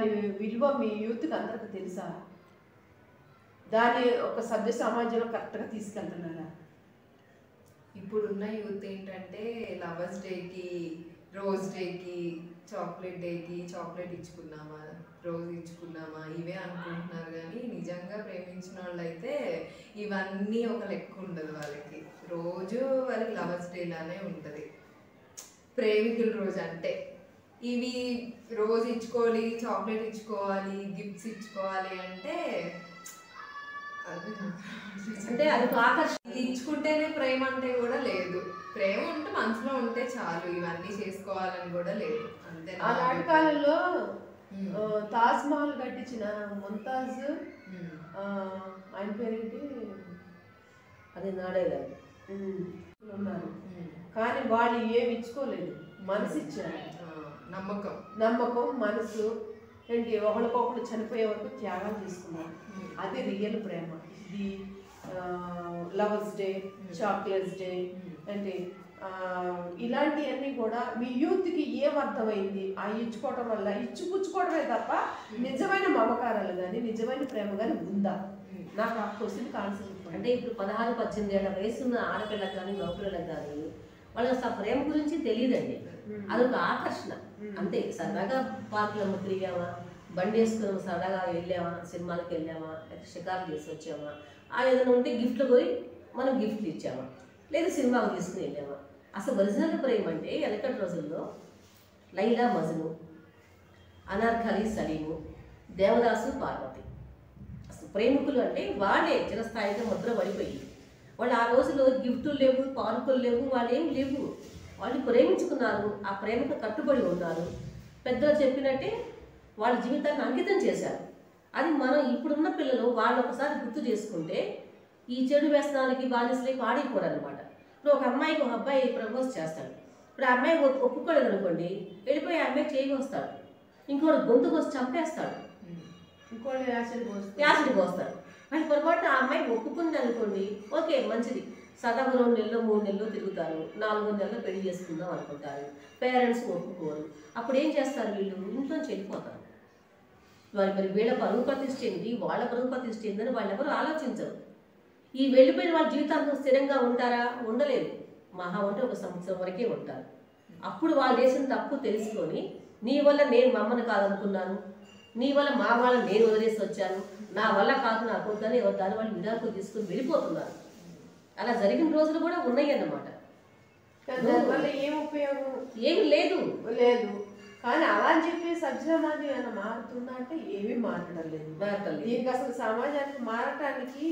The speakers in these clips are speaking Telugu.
దాని విలువ మీ యూత్కి అందరికి తెలుసా దాని ఒక సభ్య సమాజంలో కరెక్ట్గా తీసుకెళ్తున్నారా ఇప్పుడున్న యూత్ ఏంటంటే లవర్స్ డేకి రోజ్ డేకి చాక్లెట్ డేకి చాక్లెట్ ఇచ్చుకున్నామా రోజ్ ఇచ్చుకున్నామా ఇవే అనుకుంటున్నారు కానీ నిజంగా ప్రేమించిన వాళ్ళైతే ఇవన్నీ ఒక లెక్క ఉండదు వాళ్ళకి రోజు వాళ్ళకి లవర్స్ డే లానే ఉంటుంది ప్రేమికుల రోజు అంటే ఇవి రోజు ఇచ్చుకోవాలి చాక్లెట్ ఇచ్చుకోవాలి గిఫ్ట్స్ ఇచ్చుకోవాలి అంటే అది అంటే అది ఒక ఆకర్షణ ఇది ఇచ్చుకుంటేనే ప్రేమ అంటే కూడా లేదు ప్రేమ ఉంటే మనసులో ఉంటే చాలు ఇవన్నీ చేసుకోవాలని కూడా లేదు అంతే నా ఆనాటి అభిప్రాయం. కాలంలో ఉమ్. ఆ, తాజ్ మహల్ కట్టించిన ముంతాజ్ ఉమ్. ఆ, ఆయన పేరేంటి అది నాడే కాదు ఉమ్, ఉన్నారు ఉమ్. కానీ వాళ్ళు ఏమి ఇచ్చుకోలేదు మనసు ఇచ్చారు ఆ, నమ్మకం నమ్మకం మనసు ఏంటి ఒకరికొకరు చనిపోయే వరకు త్యాగాలు తీసుకున్నారు ఉమ్. అది రియల్ ప్రేమ ఇది లవర్స్ డే చాక్లెట్స్ డే అంటే ఆ, ఇలాంటివన్నీ కూడా మీ యూత్కి ఏం అర్థమైంది ఆ ఇచ్చుకోవటం వల్ల ఇచ్చిపుచ్చుకోవడమే తప్ప నిజమైన మమకారాలు కానీ నిజమైన ప్రేమ కానీ ఉందా ఉమ్. నాకు ఆ క్వశ్చన్కి ఆన్సర్ చెప్పండి అంటే ఇప్పుడు పదహారు పద్దెనిమిది ఏళ్ళ వయసున్న ఆడపిల్లలకు కానీ మగపిల్లలకు కానీ వాళ్ళకి అసలు ప్రేమ గురించి తెలియదండి అదొక ఆకర్షణ అంతే సరదాగా పార్కులో తిరిగామా బండి వేసుకుని సరదాగా వెళ్ళామా సినిమాలకు వెళ్ళామా లేకపోతే షికారు చేసి వచ్చామా ఆ ఏదైనా ఉంటే గిఫ్ట్లు పోయి మనం గిఫ్ట్లు ఇచ్చామా లేదా సినిమాకు తీసుకుని వెళ్ళామా అసలు ఒరిజినల్ ప్రేమ అంటే వెనకటి రోజుల్లో లైలా మజను అనార్కలి సలీము దేవదాసు పార్వతి అసలు ప్రేమికులు అంటే వాళ్ళే చిరస్థాయిగా ముద్ర పడిపోయి వాళ్ళు ఆ రోజులో గిఫ్టులు లేవు పార్కులు లేవు వాళ్ళు ఏం లేవు వాళ్ళు ప్రేమించుకున్నారు ఆ ప్రేమకు కట్టుబడి ఉన్నారు పెద్దలు చెప్పినట్టే వాళ్ళ జీవితాన్ని అంకితం చేశారు అది మనం ఇప్పుడున్న పిల్లలు వాళ్ళు ఒకసారి గుర్తు చేసుకుంటే ఈ చెడు వ్యసనాలకి బానిసలకి పాడైపోరు అనమాట ఇప్పుడు ఒక అమ్మాయికి ఒక అబ్బాయి ప్రపోజ్ చేస్తాడు ఇప్పుడు ఆ అమ్మాయి ఒప్పు- ఒప్పుకోలేదు అనుకోండి వెళ్ళిపోయి ఆ అమ్మాయి చేయి వస్తాడు ఇంకోటి గొంతుకు వచ్చి చంపేస్తాడు ఉమ్. ఇంకోటి యాసిడ్ పోస్తే యాసిడ్ పోస్తాడు మరి పొరపాటు ఆ అమ్మాయి ఒప్పుకుంది అనుకోండి ఓకే మంచిది సదా ఒక రెండు నెలలు మూడు నెలలు తిరుగుతారు నాలుగో నెలలు పెళ్లి చేసుకుందాం అనుకుంటారు పేరెంట్స్ ఒప్పుకోరు అప్పుడు ఏం చేస్తారు వీళ్ళు ఇంట్లోంచి వెళ్ళిపోతారు మరి మరి వీళ్ళ పరువు ప్రతిష్ఠ ఏంటి వాళ్ళ పరువు ప్రతిష్ఠ ఏంటని వాళ్ళు ఎవరు ఆలోచించరు ఈ వెళ్ళిపోయిన వాళ్ళ జీవితాంతం స్థిరంగా ఉంటారా ఉండలేదు మహా ఉంటే ఒక సంవత్సరం వరకే ఉంటారు అప్పుడు వాళ్ళు చేసిన తప్పు తెలుసుకొని నీ వల్ల నేను మా అమ్మని కాదనుకున్నాను నీ వల్ల మా వాళ్ళని నేను వదిలేసి వచ్చాను నా వల్ల కాదు నాకు వద్దని ఎవరు దాని వాళ్ళు విడాకులు తీసుకుని వెళ్ళిపోతున్నారు అలా జరిగిన రోజులు కూడా ఉన్నాయి అన్నమాట కానీ దానివల్ల ఏం ఉపయోగం ఏమి లేదు లేదు కానీ అలా అని చెప్పి సమాజం ఏమైనా మారుతుందా అంటే ఏమీ మారడం లేదు మారటం లేదు. దీనికి అసలు సమాజానికి మారటానికి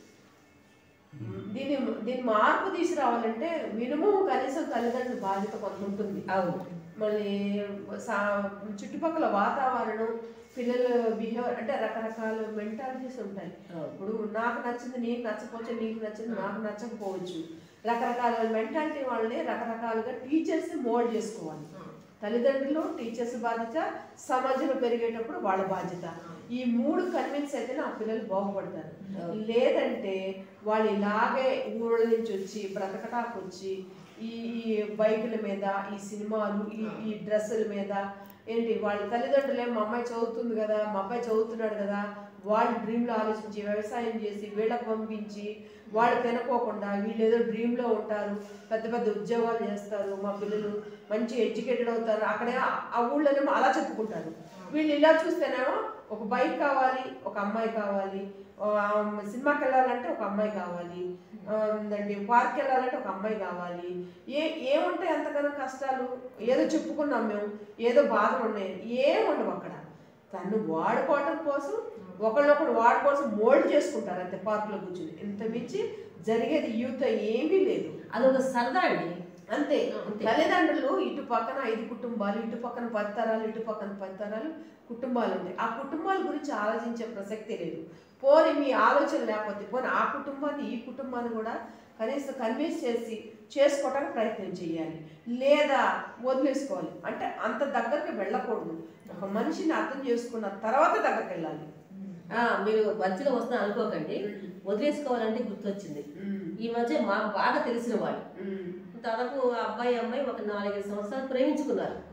దీన్ని దీన్ని మార్పు తీసుకురావాలంటే మినిమం కనీసం తల్లిదండ్రుల బాధ్యత కొంత ఉంటుంది అవును మళ్ళీ సా- చుట్టుపక్కల వాతావరణం పిల్లల బిహేవియర్ అంటే రకరకాల మెంటాలిటీస్ ఉంటాయి అవును. ఇప్పుడు నాకు నచ్చింది నీకు నచ్చకపోవచ్చు నీకు నచ్చింది నాకు నచ్చకపోవచ్చు రకరకాల మెంటాలిటీ వాళ్ళని రకరకాలుగా టీచర్స్ మోల్డ్ చేసుకోవాలి తల్లిదండ్రులు టీచర్స్ బాధ్యత సమాజంలో పెరిగేటప్పుడు వాళ్ళ బాధ్యత ఈ మూడు కన్విన్స్ అయితేనే ఆ పిల్లలు బాగుపడతారు లేదంటే వాళ్ళు ఇలాగే ఊళ్ళ నుంచి వచ్చి బ్రతకటానికి వచ్చి ఈ ఈ బైకుల మీద ఈ సినిమాలు ఈ ఈ డ్రెస్సుల మీద ఏంటి వాళ్ళ తల్లిదండ్రులు ఏం మా అమ్మాయి చదువుతుంది కదా మా అబ్బాయి చదువుతున్నాడు కదా వాళ్ళ డ్రీమ్లో ఆలోచించి వ్యవసాయం చేసి వీళ్ళకి పంపించి వాళ్ళు తినకోకుండా వీళ్ళు ఏదో డ్రీమ్లో ఉంటారు పెద్ద పెద్ద ఉద్యోగాలు చేస్తారు మా పిల్లలు మంచి ఎడ్యుకేటెడ్ అవుతారు అక్కడే ఆ- ఆ ఊళ్ళోనేమో అలా చెప్పుకుంటారు వీళ్ళు ఇలా చూస్తేనేమో ఒక బైక్ కావాలి ఒక అమ్మాయి కావాలి ఆ, సినిమాకి వెళ్ళాలంటే ఒక అమ్మాయి కావాలి ఆ, ఉందండి పార్క్ వెళ్ళాలంటే ఒక అమ్మాయి కావాలి ఏ ఏముంటాయి అంతగానో కష్టాలు ఏదో చెప్పుకున్నాం మేము ఏదో బాధలు ఉన్నాయి ఏముండవు అక్కడ తను వాడుకోవటం కోసం ఒకళ్ళొకడు వాడి కోసం మోల్డ్ చేసుకుంటారు అంతే పార్కులో కూర్చుని ఇంత మించి జరిగేది యూత్ ఏమీ లేదు అదొక సరదా అండి అంతే అంతే. తల్లిదండ్రులు ఇటు పక్కన ఐదు కుటుంబాలు ఇటు పక్కన పది తరాలు ఇటు పక్కన పది తరాలు కుటుంబాలు ఉంటాయి ఆ కుటుంబాల గురించి ఆలోచించే ప్రసక్తి లేదు పోని మీ ఆలోచన లేకపోతే పోని ఆ కుటుంబాన్ని ఈ కుటుంబాన్ని కూడా కనీసం కన్విన్స్ చేసి చేసుకోవడానికి ప్రయత్నం చేయాలి లేదా వదిలేసుకోవాలి అంటే అంత దగ్గరికి వెళ్ళకూడదు ఒక మనిషిని అర్థం చేసుకున్న తర్వాత దగ్గరికి వెళ్ళాలి ఆ, మీరు మధ్యలో వస్తున్నా అనుకోకండి వదిలేసుకోవాలంటే గుర్తొచ్చింది ఈ మధ్య మాకు బాగా తెలిసిన వాళ్ళు దాదాపు ఆ అబ్బాయి అమ్మాయి ఒక నాలుగైదు సంవత్సరాలు ప్రేమించుకున్నారు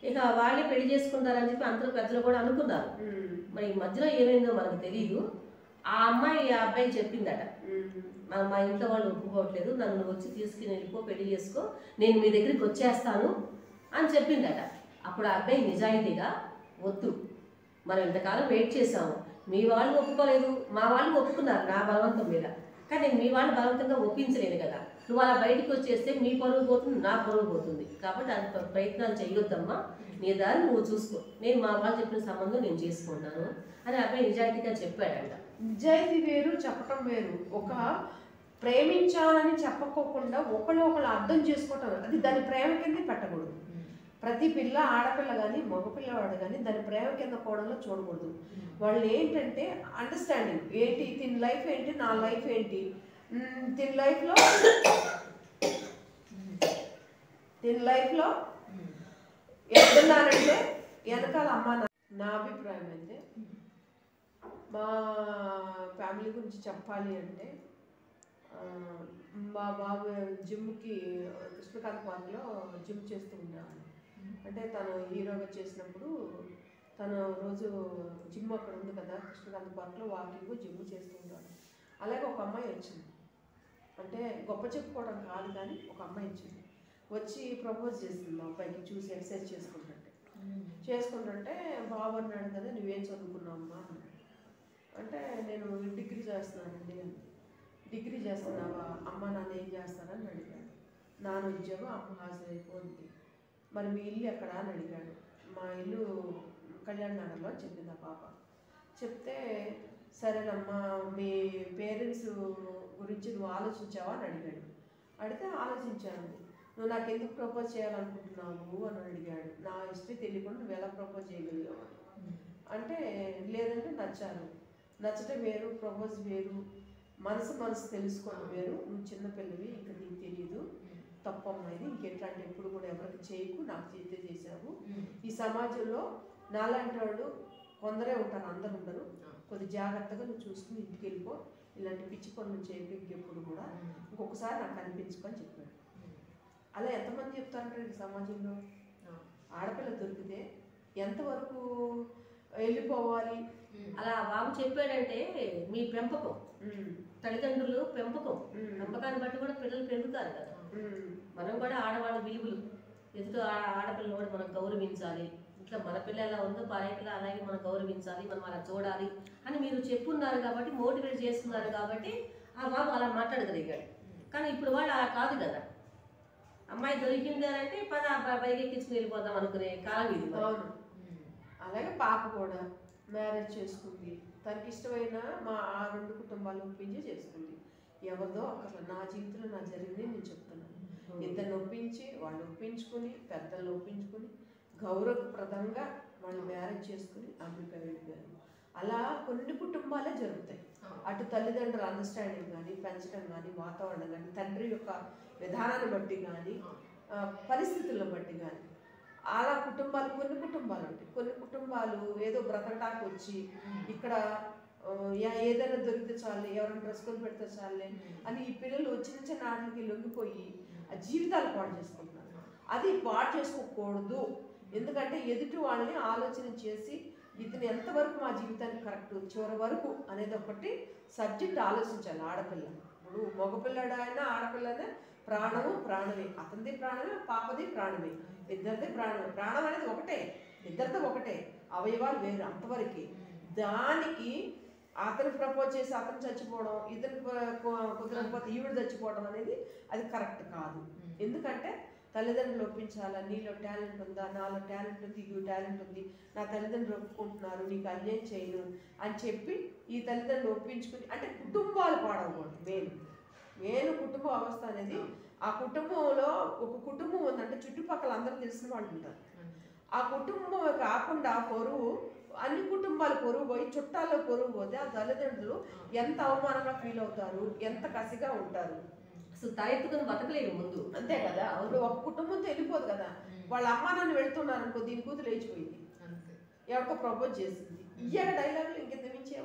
ఇక వాళ్ళే పెళ్లి చేసుకుంటారని చెప్పి అందరూ పెద్దలు కూడా అనుకున్నారు ఉమ్, మరి ఈ మధ్యలో ఏమైందో మనకు తెలియదు ఆ అమ్మాయి ఆ అబ్బాయి చెప్పిందట ఉమ్, మా మా ఇంట్లో వాళ్ళు ఒప్పుకోవట్లేదు నన్ను వచ్చి తీసుకుని వెళ్ళిపో పెళ్లి చేసుకో నేను మీ దగ్గరికి వచ్చేస్తాను అని చెప్పిందట అప్పుడు ఆ అబ్బాయి నిజాయితీగా వద్దు మనం ఇంతకాలం వెయిట్ చేసాము మీ వాళ్ళు ఒప్పుకోలేదు మా వాళ్ళు ఒప్పుకున్నారు నా బలవంతం మీద కానీ నేను మీ వాళ్ళు బలవంతంగా ఒప్పించలేను కదా నువ్వు అలా బయటికి వచ్చేస్తే మీ పరువు పోతుంది నా పరువు పోతుంది కాబట్టి అంత ప్రయత్నాలు చేయొద్దమ్మా నీ దారి నువ్వు చూసుకో నేను మా వాళ్ళు చెప్పిన సంబంధం నేను చేసుకుంటాను అని ఆ అబ్బాయి నిజాయితీగా చెప్పాడంట నిజాయితీ వేరు చెప్పటం వేరు ఒక ప్రేమించాలని చెప్పకోకుండా ఒకళ్ళు ఒకళ్ళు అర్థం చేసుకోవటం అది దాని ప్రేమ కింద పెట్టకూడదు ప్రతి పిల్ల ఆడపిల్ల కానీ మగపిల్లవాడు కానీ దాని ప్రేమ కింద కోణంలో చూడకూడదు వాళ్ళు ఏంటంటే అండర్స్టాండింగ్ ఏంటి తిని లైఫ్ ఏంటి నా లైఫ్ ఏంటి మ్, తిని లైఫ్లో తిని లైఫ్లో ఎక్కడున్నారంటే వెనకాల అమ్మ నా- నా అభిప్రాయం అయితే మా ఫ్యామిలీ గురించి చెప్పాలి అంటే ఆ, మా బాబు జిమ్కి కృష్ణకాంత్ పార్క్లో జిమ్ చేస్తూ ఉండేవాడు అంటే తను హీరోగా చేసినప్పుడు తను రోజు జిమ్ అక్కడ ఉంది కదా కృష్ణకాంత్ పార్క్లో వాకింగ్ జిమ్ చేస్తూ ఉండేవాడు అలాగే ఒక అమ్మాయి వచ్చింది అంటే గొప్ప చెప్పుకోవడం కాదు కానీ ఒక అమ్మాయి వచ్చింది వచ్చి ప్రపోజ్ చేసింది మా అబ్బాయికి చూసి ఎక్సర్సైజ్ చేసుకుంటుంటే చేసుకుంటుంటే బాబు అన్నాడు కదా నువ్వేం చదువుకున్నావు అమ్మా అన్నాడు. అంటే నేను డిగ్రీ చేస్తున్నానండి అని డిగ్రీ చేస్తున్నావా అమ్మ నాన్న ఏం చేస్తారని అడిగాడు నాన్న ఉద్యోగం అమ్మ హాజరైపోయింది మరి మీ ఇల్లు ఎక్కడా అని అడిగాడు మా ఇల్లు కళ్యాణ్ నగర్లో అని చెప్పింది ఆ పాప చెప్తే సరేనమ్మా మీ పేరెంట్స్ గురించి నువ్వు ఆలోచించావా అని అడిగాడు అడిగితే ఆలోచించాను నువ్వు నాకు ఎందుకు ప్రపోజ్ చేయాలనుకుంటున్నావు అని అడిగాడు నా హిస్టరీ తెలియకుండా నువ్వు ఎలా ప్రపోజ్ చేయగలిగావు అని. అంటే లేదంటే నచ్చారు నచ్చటం వేరు ప్రపోజ్ వేరు మనసు మనసు తెలుసుకోవడం వేరు నువ్వు చిన్నపిల్లవి ఇంకా నీకు తెలియదు తప్పమ్మా ఇది ఇంకెట్లాంటి ఎప్పుడు కూడా ఎవరికి చేయకు నాకు చేస్తే చేశావు ఈ సమాజంలో నాలాంటి వాళ్ళు కొందరే ఉంటారు అందరు ఉండరు కొద్ది జాగ్రత్తగా నువ్వు చూసుకుని ఇంటికి వెళ్ళిపో ఇలాంటి పిచ్చి పనులు చేయకు ఇంకెప్పుడు కూడా ఇంకొకసారి నాకు అనిపించుకొని చెప్పాడు అలా ఎంతమంది చెప్తారంటే ఈ సమాజంలో ఆడపిల్ల దొరికితే ఎంతవరకు వెళ్ళిపోవాలి అలా బాబు చెప్పాడంటే మీ పెంపకం ఉమ్, తల్లిదండ్రులు పెంపకం ఉమ్, పెంపకాన్ని బట్టి కూడా పిల్లలు పెరుగుతారు కదా ఉమ్, మనం కూడా ఆడవాళ్ళ విలువలు ఎదుటి ఆ- ఆడపిల్లని కూడా మనం గౌరవించాలి ఇట్లా మన పిల్ల ఎలా ఉందో భార్య పిల్ల అలాగే మనం గౌరవించాలి మనం అలా చూడాలి అని మీరు చెప్పున్నారు కాబట్టి మోటివేట్ చేస్తున్నారు కాబట్టి ఆ బాబు అలా మాట్లాడగలిగాడు కానీ ఇప్పుడు వాళ్ళు అలా కాదు కదా అమ్మాయి దొరికింది అని అంటే పద అబ్బాయి బైక్ ఎక్కించుకుని వెళ్ళిపోదాం అనుకునే కాలం ఇది మరి. అవును అలాగే పాప కూడా మ్యారేజ్ చేసుకుంది తనకి ఇష్టమైన మా ఆ రెండు కుటుంబాలు ఒప్పించి చేసుకుంది ఎవరిదో అక్కడ నా జీవితంలో నా జరిగింది నేను చెప్తున్నాను ఇద్దరిని ఒప్పించి వాళ్ళు ఒప్పించుకుని పెద్దలను ఒప్పించుకుని గౌరవప్రదంగా వాళ్ళు మ్యారేజ్ చేసుకుని అమెరికా వెళ్ళిపోయారు అలా కొన్ని కుటుంబాలే జరుగుతాయి అటు తల్లిదండ్రుల అండర్స్టాండింగ్ కానీ పెంచడం కానీ వాతావరణం కానీ తండ్రి యొక్క విధానాన్ని బట్టి కానీ ఆ, పరిస్థితులను బట్టి కానీ అలా కుటుంబాలు కొన్ని కుటుంబాలు ఉంటాయి కొన్ని కుటుంబాలు ఏదో బ్రతకటానికి వచ్చి ఇక్కడ ఆ, యా- ఏదైనా దొరికితే చాలే ఎవరైనా డ్రెస్ కొని పెడితే చాలే అని ఈ పిల్లలు చిన్న చిన్న ఆటలకి లొంగిపోయి ఆ జీవితాలు పాడు చేసుకుంటున్నారు అది పాడు చేసుకోకూడదు ఎందుకంటే ఎదుటి వాళ్ళని ఆలోచన చేసి ఇతను ఎంతవరకు మా జీవితానికి కరెక్ట్ చివరి వరకు అనేది ఒకటి సబ్జెక్ట్ ఆలోచించాలి ఆడపిల్ల ఇప్పుడు మగపిల్లడు అయినా ఆడపిల్లనే ప్రాణము ప్రాణమే అతనిది ప్రాణమే పాపది ప్రాణమే ఇద్దరిది ప్రాణమే ప్రాణం అనేది ఒకటే ఇద్దరిది ఒకటే అవయవాలు వేరు అంతవరకే దానికి అతను ప్రపోజ్ చేసి అతను చచ్చిపోవడం ఇతను కు- కు- కుదరకపోతే ఈవిడ చచ్చిపోవడం అనేది అది కరెక్ట్ కాదు ఎందుకంటే తల్లిదండ్రులు ఒప్పించాలా నీలో టాలెంట్ ఉందా నాలో టాలెంట్ ఉంది ఈ టాలెంట్ ఉంది నా తల్లిదండ్రులు ఒప్పుకుంటున్నారు నీకు అన్యాయం చేయను అని చెప్పి ఈ తల్లిదండ్రులు ఒప్పించుకుని అంటే కుటుంబాలు పాడవకూడదు మెయిన్ మెయిన్ కుటుంబ అవస్థ అనేది ఆ కుటుంబంలో ఒక కుటుంబం ఉందంటే చుట్టుపక్కల అందరూ తెలిసిన వాళ్ళు ఉంటారు ఆ కుటుంబం కాకుండా పొరుగు అన్ని కుటుంబాలు పొరుగు పోయి చుట్టాల్లో పొరుగు పోతే ఆ తల్లిదండ్రులు ఎంత అవమానంగా ఫీల్ అవుతారు ఎంత కసిగా ఉంటారు అసలు తలెత్తుకుని బతకలేరు ముందు అంతే కదా ఇప్పుడు ఒక కుటుంబంతో వెళ్ళిపోదు కదా వాళ్ళ అమ్మా నాన్న వెళ్తున్నారు అనుకో దీని కూతురు లేచిపోయింది అంతే ఎవరికో ప్రపోజ్ చేసింది ఇయ్యాక డైలాగులు ఇంకెంత మించి ఏమన్నా ఆ.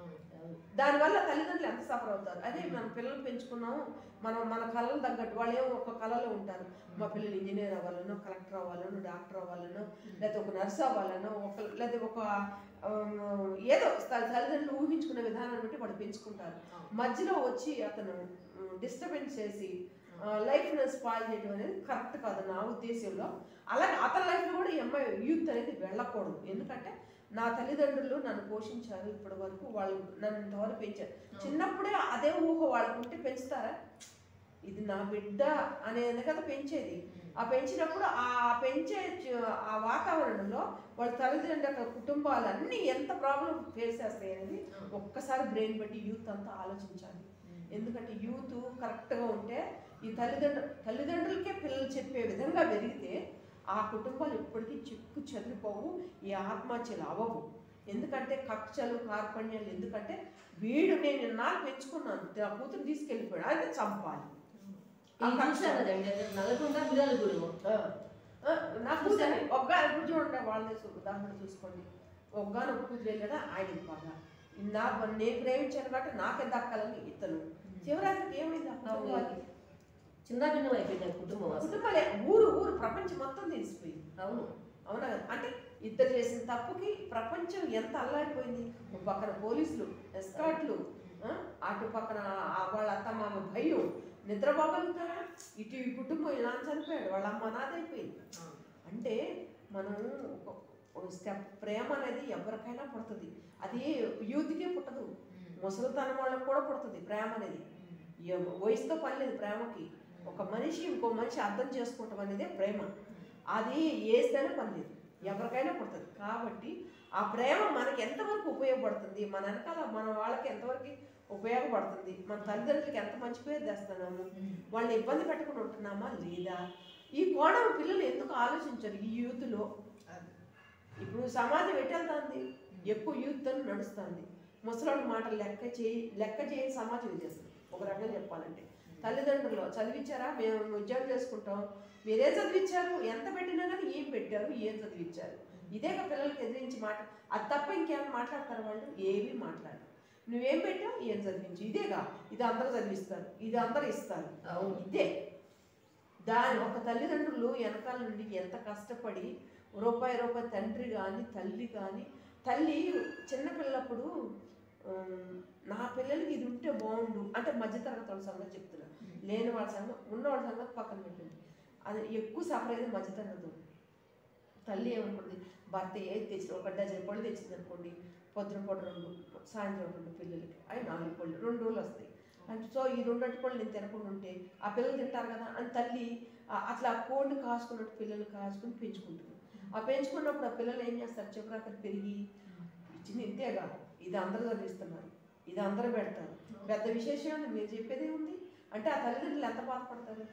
అవును. దానివల్ల తల్లిదండ్రులు ఎంత సఫర్ అవుతారు అదే మన పిల్లలు పెంచుకున్నాము మనం మన కళలు తగ్గట్టు వాళ్ళు ఏమో ఒక కళలో ఉంటారు మా పిల్లలు ఇంజనీర్ అవ్వాలనో కలెక్టర్ అవ్వాలనో డాక్టర్ అవ్వాలనో లేకపోతే ఒక నర్స్ అవ్వాలనో ఒక లేదా ఒక ఆమ్, ఏదో త- తల్లిదండ్రులు ఊహించుకునే విధానాన్ని బట్టి వాళ్ళు పెంచుకుంటారు మధ్యలో వచ్చి అతను డిస్టర్బెన్స్ చేసి లైఫ్ స్పాయిల్ చేయడం అనేది కరెక్ట్ కాదు నా ఉద్దేశంలో అలాగే అతని లైఫ్లో కూడా ఈ అమ్మాయి యూత్ అనేది వెళ్ళకూడదు ఎందుకంటే నా తల్లిదండ్రులు నన్ను పోషించారు ఇప్పటి వరకు వాళ్ళు నన్ను ఇంతవరకు పెంచారు చిన్నప్పుడే అదే ఊహ వాళ్ళకు ఉంటే పెంచుతారా ఇది నా బిడ్డ అనేది కదా పెంచేది ఆ పెంచినప్పుడు ఆ పెంచే చ- ఆ వాతావరణంలో వాళ్ళ తల్లిదండ్రుల కుటుంబాలన్నీ ఎంత ప్రాబ్లం ఫేస్ చేస్తాయి అనేది ఒక్కసారి బ్రెయిన్ బట్టి యూత్ అంతా ఆలోచించాలి ఎందుకంటే యూత్ కరెక్ట్గా ఉంటే ఈ తల్లిదండ్రులు తల్లిదండ్రులకే పిల్లలు చెప్పే విధంగా పెరిగితే ఆ కుటుంబాలు ఎప్పటికీ చిక్కు చెదిరిపోవు ఈ ఆత్మహత్యలు అవ్వవు ఎందుకంటే కక్షలు కార్పణ్యాలు ఎందుకంటే వీడు నేను ఇన్నాళ్ళు పెంచుకున్నాను నా కూతురు తీసుకెళ్ళిపోయాడు అయితే చంపాలి ఆ ఇది కక్ష. చూశారు కదండి నల్గొండ పిల్లల గుడి ఆ, ఆ, నా కూతురు ఒక్క ఇప్పుడు చూడండి వాళ్ళని చూ- ఉదాహరణ చూసుకోండి ఒక్కగాను ఒక కూతురు వెళ్ళాడా ఆయన బాగా నా నేను ప్రేమించాను కాబట్టి నాకే దక్కాలని ఇతను చివరానికి ఏమైంది ఆ కుటుంబానికి? చిన్న భిన్నం అయిపోయింది ఆ కుటుంబం అసలు కుటుంబాలే ఊరు ఊరు ప్రపంచం మొత్తం తెలిసిపోయింది అవును అవునా కదా అంటే ఇద్దరు చేసిన తప్పుకి ప్రపంచం ఎంత అల్లాడిపోయింది ఒక పక్కన పోలీసులు ఎస్కాట్లు ఆ, అటు పక్కన ఆ వాళ్ళ అత్త మామ భయం నిద్రపోగలుగుతారా ఇటు ఈ కుటుంబం ఇలా చనిపోయాడు వాళ్ళ అమ్మ నాదైపోయింది అంటే మనం ఒక- ఒక స్టెప్ ప్రేమ అనేది ఎవరికైనా పుడుతుంది అది యూత్కే పుట్టదు ముసలితనం వాళ్ళకి కూడా పుడుతుంది ప్రేమ అనేది ఎవ- వయసుతో పని లేదు ప్రేమకి ఒక మనిషి ఇంకో మనిషి అర్థం చేసుకోవటం అనేది ప్రేమ అది ఏస్తేనే పని లేదు ఎవరికైనా పుడుతుంది కాబట్టి ఆ ప్రేమ మనకి ఎంతవరకు ఉపయోగపడుతుంది మన వెనకాల మన వాళ్ళకి ఎంతవరకు ఉపయోగపడుతుంది మన తల్లిదండ్రులకి ఎంత మంచి పేరు తెస్తున్నాము వాళ్ళని ఇబ్బంది పెట్టకుండా ఉంటున్నామా లేదా ఈ కోణం పిల్లలు ఎందుకు ఆలోచించరు ఈ యూత్లో ఇప్పుడు సమాజం ఎట్టెళ్తుంది ఎక్కువ యూత్ అని నడుస్తుంది ముసలాడు మాటలు లెక్క చేయి లెక్క చేయని సమాజం ఇది అసలు ఒక రకంగా చెప్పాలంటే తల్లిదండ్రులు చదివించారా మేము ఉద్యోగం చేసుకుంటాం మీరే చదివించారు ఎంత పెట్టినా కానీ ఏం పెట్టారు ఏం చదివించారు ఇదేగా పిల్లలకి ఎదిరించి మాట అది తప్ప ఇంకేమైనా మాట్లాడతారు వాళ్ళు ఏమీ మాట్లాడరు నువ్వేం పెట్టావు ఏం చదివించు ఇదేగా ఇది అందరూ చదివిస్తారు ఇది అందరూ ఇస్తారు అవును ఇదే దాని ఒక తల్లిదండ్రులు వెనకాల నుండి ఎంత కష్టపడి రూపాయి రూపాయి తండ్రి కానీ తల్లి కానీ తల్లి చిన్నపిల్లప్పుడు ఉమ్, నా పిల్లలకి ఇది ఉంటే బాగుండు అంటే మధ్యతరగతి వాళ్ళ సంగతి చెప్తున్నా లేని వాళ్ళ సంగతి ఉన్న వాళ్ళ సంగతి పక్కన పెట్టండి అది ఎక్కువ సఫర్ అయ్యేది మధ్యతరగతి వాళ్ళు. తల్లి ఏమనుకుంది భర్త ఏది తెచ్చిన ఒక డజన్ పళ్ళు తెచ్చింది అనుకోండి పొద్దున పూట రెండు సాయంత్రం రెండు పిల్లలకి అవి నాలుగు పళ్ళు రెండు రోజులు వస్తాయి అంటే సో ఈ రెండు అట్టి పళ్ళు నేను తినకుండా ఉంటే ఆ పిల్లలు తింటారు కదా అని తల్లి ఆ- అట్లా కోడిని కాసుకున్నట్టు పిల్లలు కాసుకుని పెంచుకుంటుంది ఆ పెంచుకున్నప్పుడు ఆ పిల్లలు ఏం చేస్తారు చివరాకరి పెరిగి ఇచ్చింది ఇంతేగా ఇది అందరూ చదివిస్తున్నారు ఇది అందరూ పెడతారు పెద్ద విశేషం ఉంది మీరు చెప్పేది ఉంది అంటే ఆ తల్లిదండ్రులు ఎంత బాధపడతారు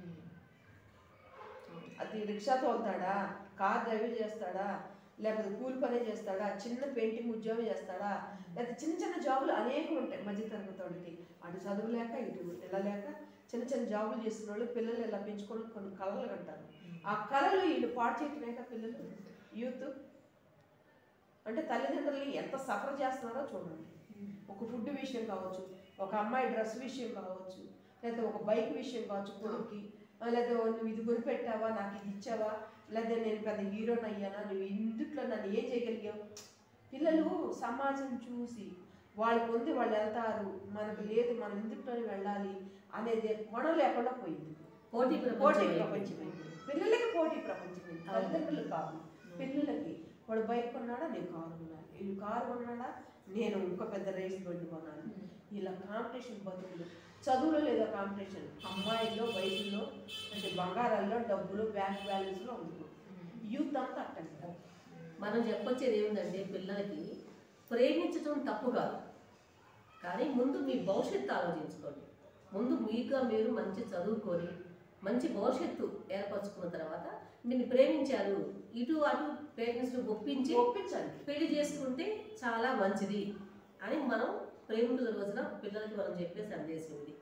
అది రిక్షా తోలుతాడా కార్ డ్రైవ్ చేస్తాడా లేకపోతే కూలి పనే చేస్తాడా చిన్న పెయింటింగ్ ఉద్యోగం చేస్తాడా లేకపోతే చిన్న చిన్న జాబులు అనేకం ఉంటాయి మధ్యతరగతి వాడికి అటు చదువు లేక ఇటు వెళ్ళలేక చిన్న చిన్న జాబులు చేస్తున్న వాళ్ళు పిల్లలు ఇలా పెంచుకొని కొన్ని కళలు కంటారు ఆ కళలు వీళ్ళు పాడు చేయటమేక పిల్లలు యూత్ అంటే తల్లిదండ్రులు ఎంత సఫర్ చేస్తున్నారో చూడండి ఒక ఫుడ్ విషయం కావచ్చు ఒక అమ్మాయి డ్రెస్ విషయం కావచ్చు లేదా ఒక బైక్ విషయం కావచ్చు కొడుక్కి ఆ, లేదా నువ్వు ఇది కొనిపెట్టావా నాకు ఇది ఇచ్చావా లేదా నేను పెద్ద హీరోని అయ్యానా నువ్వు ఇందుట్లో నన్ను ఏం చేయగలిగావు పిల్లలు సమాజం చూసి వాళ్ళు పొంది వాళ్ళు వెళ్తారు మనకు లేదు మనం ఇందుట్లోనే వెళ్ళాలి అనేది కొనం లేకుండా పోయింది పోటీ పోటీ ప్రపంచం ప్రపంచం అయింది. పిల్లలకి పోటీ ప్రపంచం అయింది. తల్లిదండ్రులు కాదు పిల్లలకి వాడు బైక్ కొన్నాడా నేను కారు కొనాలి వీళ్ళు కారు కొన్నాడా నేను ఇంకో పెద్ద రేస్ బండి కొనాలి ఇలా కాంపిటీషన్ బతుకులు చదువులో లేదా కాంపిటీషన్ అమ్మాయిల్లో బైకుల్లో అంటే బంగారాల్లో డబ్బులు బ్యాంక్ బ్యాలెన్స్లో ఉంది యూత్ అంతా అట్టండి మనం చెప్పొచ్చేది ఏమిటంటే పిల్లలకి ప్రేమించడం తప్పు కాదు కానీ ముందు మీ భవిష్యత్తు ఆలోచించుకోండి ముందు మీగా మీరు మంచి చదువుకొని మంచి భవిష్యత్తు ఏర్పరచుకున్న తర్వాత మీరు ప్రేమించారు ఇటు అటు పేరెంట్స్ని ఒప్పించి ఒప్పించండి పెళ్లి చేసుకుంటే చాలా మంచిది అని మనం ప్రేమికుల రోజున పిల్లలకి మనం చెప్పే సందేశం ఇది